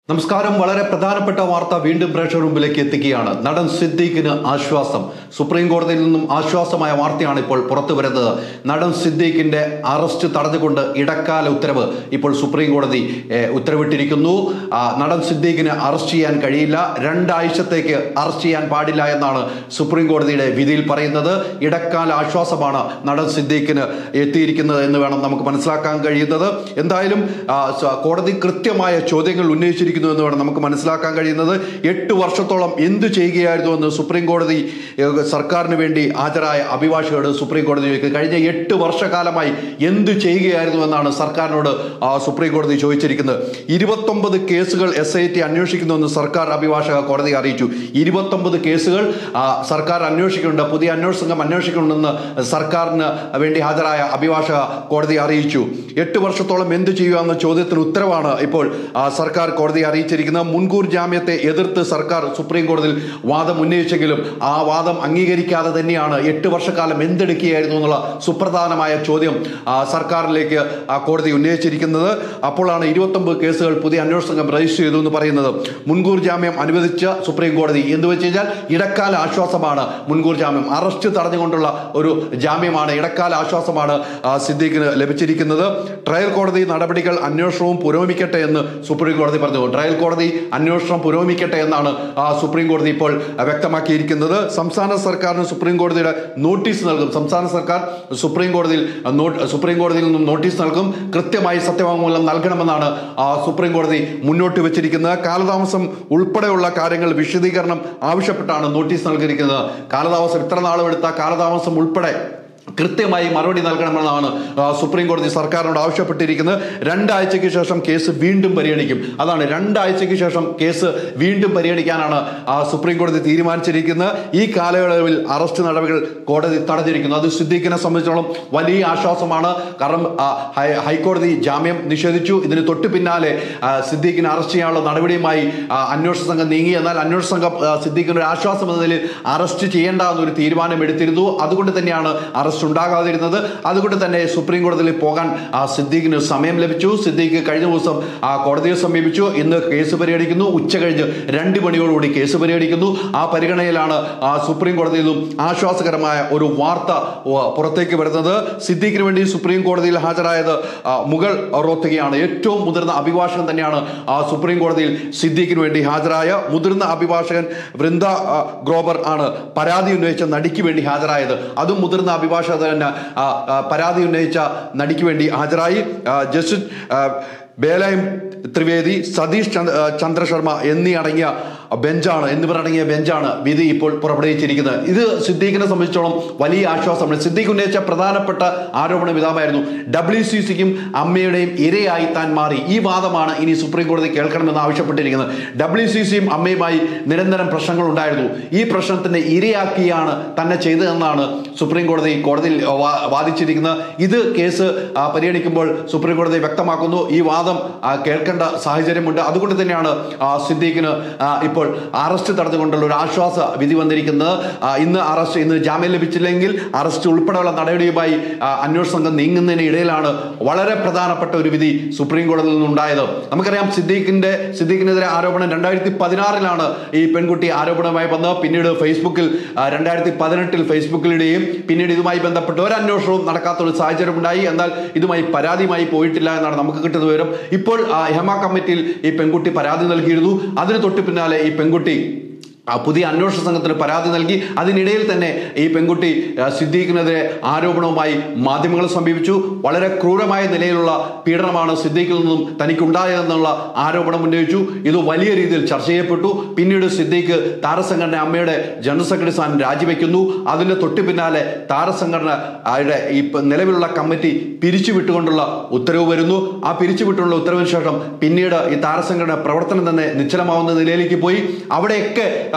നമസ്കാരം വളരെ പ്രധാനപ്പെട്ട വാർത്ത വീണ്ടും പ്രേക്ഷകർ മുമ്പിലേക്ക് എത്തിക്കുകയാണ് നടൻ സിദ്ദീഖിന് ആശ്വാസം സുപ്രീം കോടതിയിൽ നിന്നും ആശ്വാസമായ വാർത്തയാണ് ഇപ്പോൾ പുറത്തു വരുന്നത് നടൻ സിദ്ദീഖിന്റെ അറസ്റ്റ് തടഞ്ഞുകൊണ്ട് ഇടക്കാല ഉത്തരവ് ഇപ്പോൾ സുപ്രീം കോടതി ഏഹ്, ഉത്തരവിട്ടിരിക്കുന്നു ആ, നടൻ സിദ്ദീഖിന് അറസ്റ്റ് ചെയ്യാൻ കഴിയില്ല രണ്ടാഴ്ചത്തേക്ക് അറസ്റ്റ് ചെയ്യാൻ പാടില്ല എന്നാണ് സുപ്രീം കോടതിയുടെ വിധിയിൽ പറയുന്നത് ഇടക്കാല ആശ്വാസമാണ് നടൻ സിദ്ദീഖിന് എത്തിയിരിക്കുന്നത് എന്ന് വേണം നമുക്ക് മനസ്സിലാക്കാൻ കഴിയുന്നത് എന്തായാലും ആ, സ- കോടതി കൃത്യമായ ചോദ്യങ്ങൾ ഉന്നയിച്ചിരിക്കുന്നു എന്ന് വേണം നമുക്ക് മനസ്സിലാക്കാൻ കഴിയുന്നത് എട്ട് വർഷത്തോളം എന്ത് ചെയ്യുകയായിരുന്നു എന്ന് സുപ്രീം കോടതി ഏഹ്, സർക്കാരിന് വേണ്ടി ഹാജരായ അഭിഭാഷകരോട് സുപ്രീം കോടതി ചോദിക്കുന്നത് കഴിഞ്ഞ എട്ട് വർഷക്കാലമായി എന്ത് ചെയ്യുകയായിരുന്നു എന്നാണ് സർക്കാരിനോട് ആ, സുപ്രീം കോടതി ചോദിച്ചിരിക്കുന്നത് ഇരുപത്തൊമ്പത് കേസുകൾ എസ് ഐ ടി അന്വേഷിക്കുന്നുവെന്ന് സർക്കാർ അഭിഭാഷക കോടതി അറിയിച്ചു ഇരുപത്തൊമ്പത് കേസുകൾ ആ, സർക്കാർ അന്വേഷിക്കുന്നുണ്ട് പുതിയ അന്വേഷണ സംഘം അന്വേഷിക്കുന്നുണ്ടെന്ന് സർക്കാരിന് വേണ്ടി ഹാജരായ അഭിഭാഷക കോടതി അറിയിച്ചു എട്ട് വർഷത്തോളം എന്ത് ചെയ്യുക എന്ന ചോദ്യത്തിന് ഉത്തരവാണ് ഇപ്പോൾ ആ, സർക്കാർ കോടതിയെ അറിയിച്ചിരിക്കുന്നത് മുൻകൂർ ജാമ്യത്തെ എതിർത്ത് സർക്കാർ സുപ്രീം കോടതിയിൽ വാദം ഉന്നയിച്ചെങ്കിലും ആ വാദം അംഗീകരിക്കാതെ തന്നെയാണ് എട്ട് വർഷക്കാലം എന്തെടുക്കുകയായിരുന്നു എന്നുള്ള സുപ്രധാനമായ ചോദ്യം ആ, സർക്കാരിലേക്ക് ആ കോടതി ഉന്നയിച്ചിരിക്കുന്നത് അപ്പോഴാണ് ഇരുപത്തൊമ്പത് കേസുകൾ പുതിയ അന്വേഷണ സംഘം രജിസ്റ്റർ ചെയ്തു എന്ന് പറയുന്നത് മുൻകൂർ ജാമ്യം അനുവദിച്ച സുപ്രീം കോടതി എന്ന് വെച്ച് കഴിഞ്ഞാൽ ഇടക്കാല ആശ്വാസമാണ് മുൻകൂർ ജാമ്യം അറസ്റ്റ് തടഞ്ഞുകൊണ്ടുള്ള ഒരു ജാമ്യമാണ് ഇടക്കാല ആശ്വാസമാണ് ആ, സിദ്ദീഖിന് ലഭിച്ചിരിക്കുന്നത് ട്രയൽ കോടതി നടപടികൾ അന്വേഷണവും പുരോഗമിക്കട്ടെ എന്ന് സുപ്രീം കോടതി പറഞ്ഞു ട്രയൽ കോടതി അന്വേഷണം പുരോഗമിക്കട്ടെ എന്നാണ് ആ, സുപ്രീം കോടതി ഇപ്പോൾ വ്യക്തമാക്കിയിരിക്കുന്നത് സംസ്ഥാന സർക്കാരിന് സുപ്രീം കോടതിയുടെ നോട്ടീസ് നൽകും സംസ്ഥാന സർക്കാർ സുപ്രീം കോടതിയിൽ നോ- സുപ്രീം കോടതിയിൽ നിന്നും നോട്ടീസ് നൽകും കൃത്യമായി സത്യവാങ്മൂലം നൽകണമെന്നാണ് ആ, സുപ്രീം കോടതി മുന്നോട്ട് വെച്ചിരിക്കുന്നത് കാലതാമസം ഉൾപ്പെടെയുള്ള കാര്യങ്ങൾ വിശദീകരണം ആവശ്യപ്പെട്ടാണ് നോട്ടീസ് നൽകിയിരിക്കുന്നത് കാലതാമസം ഇത്ര നാളുമെടുത്ത കാലതാമസം ഉൾപ്പെടെ കൃത്യമായി മറുപടി നൽകണമെന്നാണ് ആ, സുപ്രീം കോടതി സർക്കാരിനോട് ആവശ്യപ്പെട്ടിരിക്കുന്നത് രണ്ടാഴ്ചയ്ക്ക് ശേഷം കേസ് വീണ്ടും പരിഗണിക്കും അതാണ് രണ്ടാഴ്ചയ്ക്ക് ശേഷം കേസ് വീണ്ടും പരിഗണിക്കാനാണ് ആ, സുപ്രീം കോടതി തീരുമാനിച്ചിരിക്കുന്നത് ഈ കാലയളവിൽ അറസ്റ്റ് നടപടികൾ കോടതി തടഞ്ഞിരിക്കുന്നു അത് സിദ്ദീഖിനെ സംബന്ധിച്ചിടത്തോളം വലിയ ആശ്വാസമാണ് കാരണം ആ, ഹൈ- ഹൈക്കോടതി ജാമ്യം നിഷേധിച്ചു ഇതിന് തൊട്ട് പിന്നാലെ ആ, സിദ്ദീഖിനെ അറസ്റ്റ് ചെയ്യാനുള്ള നടപടിയുമായി ആ, അന്വേഷണ സംഘം നീങ്ങി എന്നാൽ അന്വേഷണ സംഘം ആ, സിദ്ദീഖിന് ഒരു ആശ്വാസം എന്ന നിലയിൽ അറസ്റ്റ് ചെയ്യേണ്ട എന്നൊരു തീരുമാനം എടുത്തിരുന്നു അതുകൊണ്ട് തന്നെയാണ് അറസ്റ്റ് ഉണ്ടാകാതിരുന്നത് അതുകൊണ്ട് തന്നെ സുപ്രീം കോടതിയിൽ പോകാൻ ആ, സിദ്ദീഖിന് സമയം ലഭിച്ചു സിദ്ദീഖ് കഴിഞ്ഞ ദിവസം ആ കോടതിയെ സമീപിച്ചു ഇന്ന് കേസ് പരിഗണിക്കുന്നു ഉച്ച കഴിഞ്ഞ് രണ്ട് മണിയോടുകൂടി കേസ് പരിഗണിക്കുന്നു ആ പരിഗണനയിലാണ് ആ, സുപ്രീം കോടതിയിൽ നിന്നും ആശ്വാസകരമായ ഒരു വാർത്ത ഓ, പുറത്തേക്ക് വരുന്നത് സിദ്ദീഖിന് വേണ്ടി സുപ്രീം കോടതിയിൽ ഹാജരായത് ആ, മുഗൾ റോത്തകിയാണ് ഏറ്റവും മുതിർന്ന അഭിഭാഷകൻ തന്നെയാണ് ആ, സുപ്രീം കോടതിയിൽ സിദ്ദീഖിന് വേണ്ടി ഹാജരായ മുതിർന്ന അഭിഭാഷകൻ വൃന്ദ ആ, ഗ്രോബർ ആണ് പരാതി ഉന്നയിച്ച നടിക്ക് വേണ്ടി ഹാജരായത് അതും മുതിർന്ന അഭിഭാഷകൻ തന്നെ ആ, ആ, പരാതി ഉന്നയിച്ച നടിക്ക് വേണ്ടി ഹാജരായി ആ, ജസ്റ്റിസ് ആ, ബേലയം ത്രിവേദി സതീഷ് ചന്ദ്- ആ, ചന്ദ്ര ശർമ്മ എന്നീ അടങ്ങിയ ബെഞ്ചാണ് എന്നിവർ അടങ്ങിയ ബെഞ്ചാണ് വിധി ഇപ്പോൾ പുറപ്പെടുവിച്ചിരിക്കുന്നത് ഇത് സിദ്ദീഖിനെ സംബന്ധിച്ചോളം വലിയ ആശ്വാസമാണ് സിദ്ദീഖ് ഉന്നയിച്ച പ്രധാനപ്പെട്ട ആരോപണം ഇതായിരുന്നു ഡബ്ല്യു സി സിക്കും അമ്മയുടെയും ഇരയായി താൻ മാറി ഈ വാദമാണ് ഇനി സുപ്രീം കോടതി കേൾക്കണമെന്ന് ആവശ്യപ്പെട്ടിരിക്കുന്നത് ഡബ്ല്യു സി സിയും അമ്മയുമായി നിരന്തരം പ്രശ്നങ്ങൾ ഉണ്ടായിരുന്നു ഈ പ്രശ്നത്തിന്റെ ഇരയാക്കിയാണ് തന്നെ ചെയ്തതെന്നാണ് സുപ്രീം കോടതി കോടതിയിൽ വാ- വാദിച്ചിരിക്കുന്നത് ഇത് കേസ് ആ, പരിഗണിക്കുമ്പോൾ സുപ്രീം കോടതി വ്യക്തമാക്കുന്നു ഈ വാദം ആ, കേൾക്കേണ്ട സാഹചര്യമുണ്ട് അതുകൊണ്ട് തന്നെയാണ് ആ, സിദ്ദീഖിന് ആ, ഇപ്പോൾ അറസ്റ്റ് തടഞ്ഞുകൊണ്ടുള്ള ഒരു ആശ്വാസ വിധി വന്നിരിക്കുന്നത് ആ, ഇന്ന് അറസ്റ്റ് ഇന്ന് ജാമ്യം ലഭിച്ചില്ലെങ്കിൽ അറസ്റ്റ് ഉൾപ്പെടെയുള്ള നടപടിയുമായി ആ, അന്വേഷണ സംഘം നീങ്ങുന്നതിന് ഇടയിലാണ് വളരെ പ്രധാനപ്പെട്ട ഒരു വിധി സുപ്രീം കോടതിയിൽ നിന്നുണ്ടായത് നമുക്കറിയാം സിദ്ദീഖിന്റെ സിദ്ദീഖിനെതിരെ ആരോപണം രണ്ടായിരത്തി പതിനാറിലാണ് ഈ പെൺകുട്ടി ആരോപണമായി വന്നത് പിന്നീട് ഫേസ്ബുക്കിൽ ആ, രണ്ടായിരത്തി പതിനെട്ടിൽ ഫേസ്ബുക്കിലിടുകയും പിന്നീട് ഇതുമായി ബന്ധപ്പെട്ട് ഒരു അന്വേഷണവും നടക്കാത്ത ഒരു സാഹചര്യം ഉണ്ടായി എന്നാൽ ഇതുമായി പരാതിയുമായി പോയിട്ടില്ല എന്നാണ് നമുക്ക് കിട്ടുന്ന വിവരം ഇപ്പോൾ ആ, ഹെമ കമ്മിറ്റിയിൽ ഈ പെൺകുട്ടി പരാതി നൽകിയിരുന്നു അതിന് തൊട്ട് പിന്നാലെ ഈ പെൺകുട്ടി ആ പുതിയ അന്വേഷണ സംഘത്തിന് പരാതി നൽകി അതിനിടയിൽ തന്നെ ഈ പെൺകുട്ടി ആ, സിദ്ദീഖിനെതിരെ ആരോപണവുമായി മാധ്യമങ്ങളെ സമീപിച്ചു വളരെ ക്രൂരമായ നിലയിലുള്ള പീഡനമാണ് സിദ്ദീഖിൽ നിന്നും തനിക്കുണ്ടായതെന്നുള്ള ആരോപണം ഉന്നയിച്ചു ഇത് വലിയ രീതിയിൽ ചർച്ച ചെയ്യപ്പെട്ടു പിന്നീട് സിദ്ദീഖ് താരസംഘടന അമ്മയുടെ ജനറൽ സെക്രട്ടറി സ്ഥാനം രാജിവെക്കുന്നു അതിന്റെ തൊട്ടു പിന്നാലെ താരസംഘടന ആയുടെ ഈ പ- നിലവിലുള്ള കമ്മിറ്റി പിരിച്ചുവിട്ടുകൊണ്ടുള്ള ഉത്തരവ് വരുന്നു ആ പിരിച്ചുവിട്ടുള്ള ഉത്തരവിന് ശേഷം പിന്നീട് ഈ താരസംഘടന പ്രവർത്തനം തന്നെ നിശ്ചലമാവുന്ന നിലയിലേക്ക് പോയി അവിടെയൊക്കെ ആ,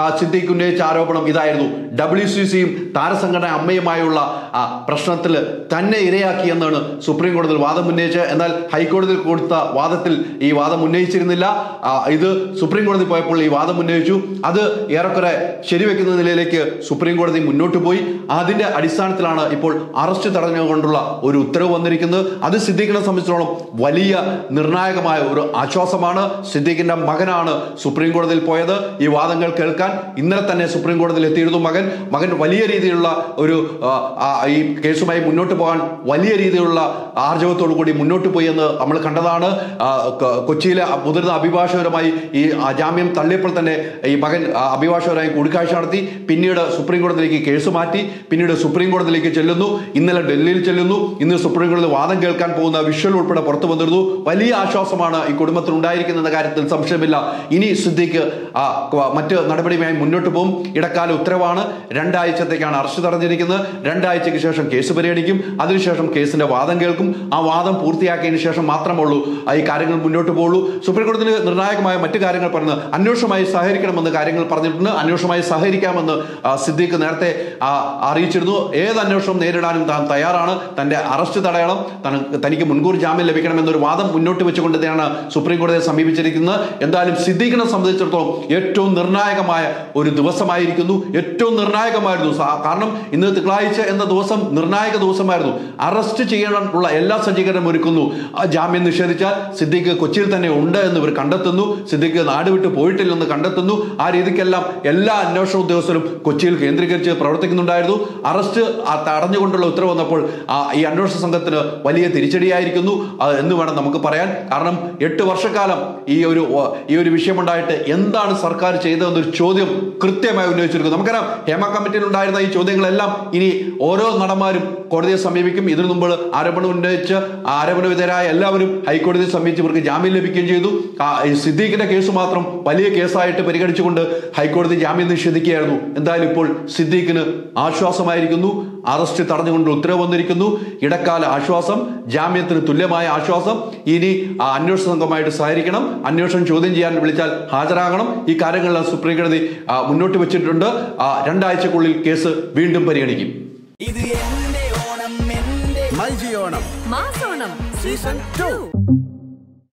ആ, സിദ്ദീഖ് ഉന്നയിച്ച ആരോപണം ഇതായിരുന്നു ഡബ്ല്യു സി സിയും താരസംഘടന അമ്മയുമായുള്ള ആ, പ്രശ്നത്തിൽ തന്നെ ഇരയാക്കിയെന്നാണ് സുപ്രീം കോടതിയിൽ വാദം ഉന്നയിച്ച് എന്നാൽ ഹൈക്കോടതിയിൽ കൊടുത്ത വാദത്തിൽ ഈ വാദം ഉന്നയിച്ചിരുന്നില്ല ആ, ഇത് സുപ്രീം കോടതി പോയപ്പോൾ ഈ വാദം ഉന്നയിച്ചു അത് ഏറെക്കുറെ ശരിവെക്കുന്ന നിലയിലേക്ക് സുപ്രീം കോടതി മുന്നോട്ട് പോയി അതിന്റെ അടിസ്ഥാനത്തിലാണ് ഇപ്പോൾ അറസ്റ്റ് തടഞ്ഞുകൊണ്ടുള്ള ഒരു ഉത്തരവ് വന്നിരിക്കുന്നത് അത് സിദ്ദീഖിനെ സംബന്ധിച്ചിടത്തോളം വലിയ നിർണായകമായ ഒരു ആശ്വാസമാണ് സിദ്ദീഖിന്റെ മകനാണ് സുപ്രീം കോടതിയിൽ പോയത് ഈ വാദങ്ങൾ കേൾക്കാൻ ഇന്നലെ തന്നെ സുപ്രീം കോടതിയിൽ എത്തിയിരുന്നു മകൻ മകൻ വലിയ രീതിയിലുള്ള ഒരു ആ, ആ, ഈ കേസുമായി മുന്നോട്ട് പോകാൻ വലിയ രീതിയിലുള്ള ആർജവത്തോടു കൂടി മുന്നോട്ട് പോയി എന്ന് നമ്മൾ കണ്ടതാണ് ആ, ക- കൊച്ചിയിലെ മുതിർന്ന അഭിഭാഷകരുമായി ഈ ആ, ജാമ്യം തള്ളിയപ്പോൾ തന്നെ ഈ മകൻ ആ, അഭിഭാഷകരുമായി കൂടിക്കാഴ്ച നടത്തി പിന്നീട് സുപ്രീം കോടതിയിലേക്ക് കേസ് മാറ്റി പിന്നീട് സുപ്രീം കോടതിയിലേക്ക് ചെല്ലുന്നു ഇന്നലെ ഡൽഹിയിൽ ചെല്ലുന്നു ഇന്ന് സുപ്രീം കോടതി വാദം കേൾക്കാൻ പോകുന്ന വിഷ്വൽ ഉൾപ്പെടെ പുറത്തു വന്നിരുന്നു വലിയ ആശ്വാസമാണ് ഈ കുടുംബത്തിൽ ഉണ്ടായിരിക്കുന്ന കാര്യത്തിൽ സംശയമില്ല ഇനി സിദ്ദീഖ് ആ, ക- മറ്റ് നടപടിയുമായി മുന്നോട്ട് പോകും ഇടക്കാല ഉത്തരവാണ് രണ്ടാഴ്ചത്തേക്കാണ് അറസ്റ്റ് തടഞ്ഞിരിക്കുന്നത് രണ്ടാഴ്ചയ്ക്ക് ശേഷം കേസ് പരിഗണിക്കും അതിനുശേഷം കേസിന്റെ വാദം കേൾക്കും ആ വാദം പൂർത്തിയാക്കിയതിനു ശേഷം മാത്രമേ ഉള്ളൂ ആ ഈ കാര്യങ്ങൾ മുന്നോട്ട് പോകുള്ളൂ സുപ്രീം കോടതിയിൽ നിർണായകമായ മറ്റു കാര്യങ്ങൾ പറഞ്ഞത് അന്വേഷണമായി സഹകരിക്കണമെന്ന് കാര്യങ്ങൾ പറഞ്ഞിട്ടുണ്ട് അന്വേഷണമായി സഹകരിക്കാമെന്ന് ആ, സിദ്ദീഖ് നേരത്തെ ആ, അറിയിച്ചിരുന്നു ഏത് അന്വേഷണം നേരിടാനും താൻ തയ്യാറാണ് തന്റെ അറസ്റ്റ് തടയണം തന- തനിക്ക് മുൻകൂർ ജാമ്യം ലഭിക്കണം എന്നൊരു വാദം മുന്നോട്ട് വെച്ചുകൊണ്ട് തന്നെയാണ് സുപ്രീം കോടതിയെ സമീപിച്ചിരിക്കുന്നത് എന്തായാലും സിദ്ദീഖിനെ സംബന്ധിച്ചിടത്തോളം ഏറ്റവും നിർണായകമായ ഒരു ദിവസമായിരിക്കുന്നു ഏറ്റവും നിർണായകമായിരുന്നു സാ- കാരണം ഇന്ന് തിങ്കളാഴ്ച എന്ന ദിവസം നിർണായക ദിവസമായിരുന്നു അറസ്റ്റ് ചെയ്യാനുള്ള എല്ലാ സജ്ജീകരണം ഒരുക്കുന്നു ആ ജാമ്യം നിഷേധിച്ചാൽ സിദ്ദീഖ് കൊച്ചിയിൽ തന്നെ ഉണ്ട് എന്ന് ഇവർ കണ്ടെത്തുന്നു സിദ്ദീഖ് നാട് വിട്ട് പോയിട്ടില്ലെന്ന് കണ്ടെത്തുന്നു ആ രീതിക്കെല്ലാം എല്ലാ അന്വേഷണ ഉദ്യോഗസ്ഥരും കൊച്ചിയിൽ കേന്ദ്രീകരിച്ച് പ്രവർത്തിക്കുന്നുണ്ടായിരുന്നു അറസ്റ്റ് ആ തടഞ്ഞുകൊണ്ടുള്ള ഉത്തരവ് വന്നപ്പോൾ ആ ഈ അന്വേഷണ സംഘത്തിന് വലിയ തിരിച്ചടിയായിരിക്കുന്നു ആ, എന്ന് വേണം നമുക്ക് പറയാൻ കാരണം എട്ട് വർഷക്കാലം ഈ ഒരു ഓ, ഈ ഒരു വിഷയമുണ്ടായിട്ട് എന്താണ് സർക്കാർ ചെയ്തതെന്നൊരു ചോദ്യം കൃത്യമായി ഉന്നയിച്ചിരിക്കുന്നു നമുക്കറിയാം ഹേമ കമ്മിറ്റിയിൽ ഉണ്ടായിരുന്ന ഈ ചോദ്യങ്ങളെല്ലാം ഇനി ഓരോ നടന്മാരും കോടതിയെ സമീപിക്കും ഇതിനു മുമ്പ് ആരോപണം ഉന്നയിച്ച് ആ ആരോപണ വിധേയരായ എല്ലാവരും ഹൈക്കോടതിയെ സമീപിച്ച് ഇവർക്ക് ജാമ്യം ലഭിക്കുകയും ചെയ്തു ആ, ഈ സിദ്ദീഖിന്റെ കേസ് മാത്രം വലിയ കേസായിട്ട് പരിഗണിച്ചുകൊണ്ട് ഹൈക്കോടതി ജാമ്യം നിഷേധിക്കുകയായിരുന്നു എന്തായാലും ഇപ്പോൾ സിദ്ദീഖിന് ആശ്വാസമായിരിക്കുന്നു അറസ്റ്റ് തടഞ്ഞുകൊണ്ട് ഉത്തരവ് വന്നിരിക്കുന്നു ഇടക്കാല ആശ്വാസം ജാമ്യത്തിന് തുല്യമായ ആശ്വാസം ഇനി ആ അന്വേഷണ സംഘമായിട്ട് സഹകരിക്കണം അന്വേഷണം ചോദ്യം ചെയ്യാൻ വിളിച്ചാൽ ഹാജരാകണം ഈ കാര്യങ്ങളെല്ലാം സുപ്രീം കോടതി ആ, മുന്നോട്ട് വെച്ചിട്ടുണ്ട് ആ, രണ്ടാഴ്ചക്കുള്ളിൽ കേസ് വീണ്ടും പരിഗണിക്കും ഇത് എന്റെ ഓണം എന്റെ മൈജി ഓണം മാസോണം സീസൺ ടു